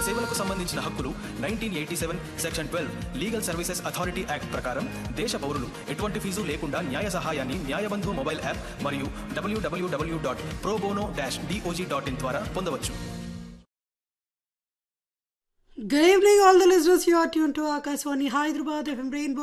సేవలకు సంబంధించిన హక్కులు nineteen eighty seven section twelve legal services authority act ప్రకారం దేశ పౌరులు ఎటువంటి ఫీజు లేకుండా న్యాయ సహాయాన్ని న్యాయబంధు మొబైల్ యాప్ మరియు W W W dot probono dash D O J dot in ద్వారా పొందవచ్చు Good evening, all the listeners. You are tuned to Akaswani Hyderabad FM Rainbow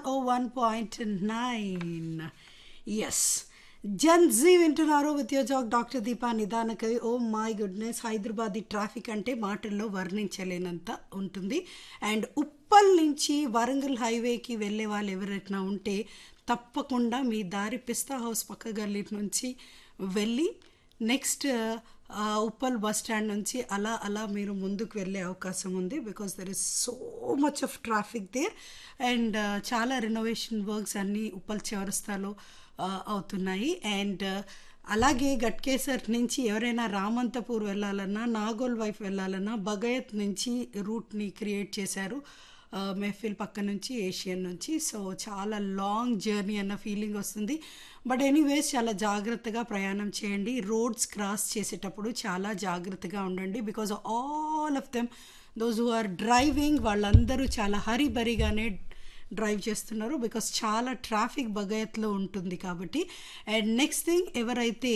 101.9. Yes. Gen Z వింటున్నారు with your jock doctor Deepa Nidanakavi oh my goodness Hyderabad traffic అంటే మాటల్లో వర్ణించలేనంత ఉంటుంది and Uppal నుంచి వరంగల్ హైవేకి వెళ్ళే వాళ్ళు ఎవరైనా ఉంటే తప్పకుండా మీ దారి పిస్తా హౌస్ పక్క గల్లీ నుంచి వెళ్ళి నెక్స్ట్ ఉప్పల్ బస్ స్టాండ్ నుంచి అలా అలా మీరు ముందుకు వెళ్ళే అవకాశం ఉంది because there is so much of traffic there and చాలా రెనోవేషన్ వర్క్స్ అన్నీ ఉప్పల్ చౌరస్తాలో అవుతున్నాయి అండ్ అలాగే గట్కేసర్ నుంచి ఎవరైనా రామంతపూర్ వెళ్ళాలన్నా నాగోల్ వైపు వెళ్ళాలన్నా బగయత్ నుంచి రూట్ని క్రియేట్ చేశారు మెహఫిల్ పక్క నుంచి ఏషియన్ నుంచి సో చాలా లాంగ్ జర్నీ అన్న ఫీలింగ్ వస్తుంది బట్ ఎనీవేస్ చాలా జాగ్రత్తగా ప్రయాణం చేయండి రోడ్స్ క్రాస్ చేసేటప్పుడు చాలా జాగ్రత్తగా ఉండండి because all of them those who are driving వాళ్ళందరూ చాలా హరిబరిగానే డ్రైవ్ చేస్తున్నారు బికాస్ చాలా ట్రాఫిక్ బగాయత్లో ఉంటుంది కాబట్టి అండ్ నెక్స్ట్ థింగ్ ఎవరైతే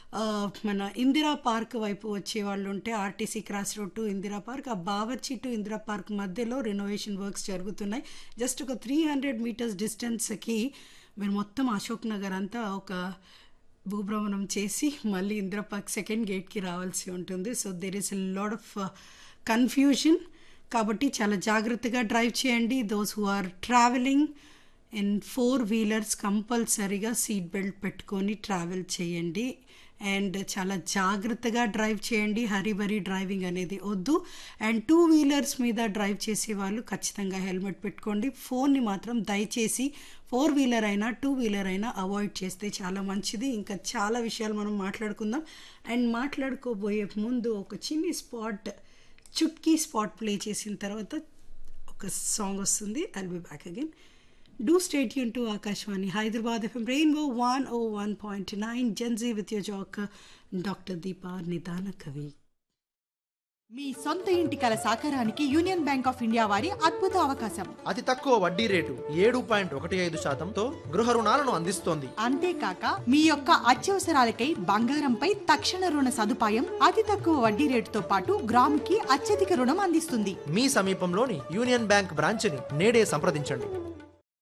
మన ఇందిరా పార్క్ వైపు వచ్చే వాళ్ళు ఉంటే R T C cross road to Indira park ఆ బావర్చి టు ఇందిరా పార్క్ మధ్యలో రెనోవేషన్ వర్క్స్ జరుగుతున్నాయి జస్ట్ ఒక త్రీ హండ్రెడ్ మీటర్స్ డిస్టెన్స్కి మీరు మొత్తం అశోక్ నగర్ అంతా ఒక భూభ్రమణం చేసి మళ్ళీ ఇందిరా పార్క్ సెకండ్ గేట్కి రావాల్సి ఉంటుంది so there is a lot of confusion కాబట్టి చాలా జాగ్రత్తగా డ్రైవ్ చేయండి those who are travelling in four wheelers కంపల్సరీగా సీట్ బెల్ట్ పెట్టుకొని ట్రావెల్ చేయండి అండ్ చాలా జాగ్రత్తగా డ్రైవ్ చేయండి హరిబరి డ్రైవింగ్ అనేది వద్దు అండ్ టూ వీలర్స్ మీద డ్రైవ్ చేసే వాళ్ళు ఖచ్చితంగా హెల్మెట్ పెట్టుకోండి ఫోన్ని మాత్రం దయచేసి ఫోర్ వీలర్ అయినా టూ వీలర్ అయినా అవాయిడ్ చేస్తే చాలా మంచిది ఇంకా చాలా విషయాలు మనం మాట్లాడుకుందాం అండ్ మాట్లాడుకోబోయే ముందు ఒక చిన్ని స్పాట్ చుట్కీ స్పాట్ ప్లే చేసిన తర్వాత ఒక సాంగ్ వస్తుంది I'll be back again do stay యూన్ to Akashvani Hyderabad FM rainbow one O one point nine gen Z with your jock doctor Deepa Nidanakavi మీ సొంత ఇంటి కల సాకారానికి యూనియన్ బ్యాంక్ ఆఫ్ ఇండియా వారి అద్భుత అవకాశం అతి తక్కువ వడ్డీ రేటు ఏడు పాయింట్ ఒకటి ఐదు శాతంతో గృహ రుణాలను అందిస్తోంది అంతేకాక మీ యొక్క అత్యవసరాలకై బంగారంపై తక్షణ రుణ సదుపాయం అతి తక్కువ వడ్డీ రేటుతో పాటు గ్రాముకి అత్యధిక రుణం అందిస్తుంది మీ సమీపంలోని యూనియన్ బ్యాంక్ బ్రాంచ్ని నేడే సంప్రదించండి